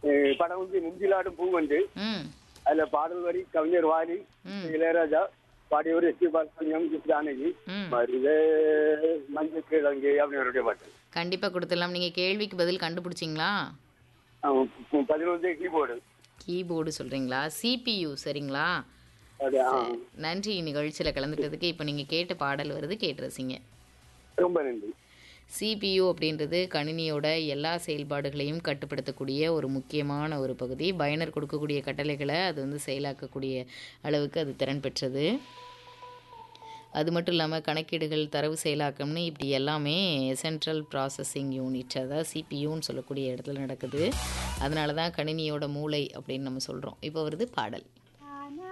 அஹ் படம் வந்து நெஞ்சிலாடும் பூ வந்து ம் அதுல பாடல் வரி கவிஞர் வாலி ம். இளையராஜா பாடியவர் S P Balasubrahmanyam G Janaki ம். மருதே மஞ்சள் கிழங்கு அப்படின்னு பாட்டு கண்டிப்பாக கொடுத்துடலாம் நீங்கள் கேள்விக்கு பதில் கண்டுபிடிச்சிங்களா ஆஹ் பதினொன்று கீபோர்டு கீபோர்டு சொல்கிறீங்களா சிபியு சரிங்களா அது ஆ. நன்றி நிகழ்ச்சியில் கலந்துட்டதுக்கு இப்போ நீங்கள் கேட்ட பாடல் வருது கேட்டு ரசிங்க ரொம்ப நன்றி சிபியு அப்படின்றது கணினியோட எல்லா செயல்பாடுகளையும் கட்டுப்படுத்தக்கூடிய ஒரு முக்கியமான ஒரு பகுதி பயனர் கொடுக்கக்கூடிய கட்டளைகளை அது வந்து செயலாக்கக்கூடிய அளவுக்கு அது திறன் பெற்றது அது மட்டும் இல்லாமல் கணக்கீடுகள் தரவு செயலாக்கம்னு இப்படி எல்லாமே சென்ட்ரல் ப்ராசஸிங் யூனிட் அதாவது சிபியூன்னு சொல்லக்கூடிய இடத்துல நடக்குது அதனால தான் கணினியோட மூளை அப்படின்னு நம்ம சொல்கிறோம் இப்போ வருது பாடல்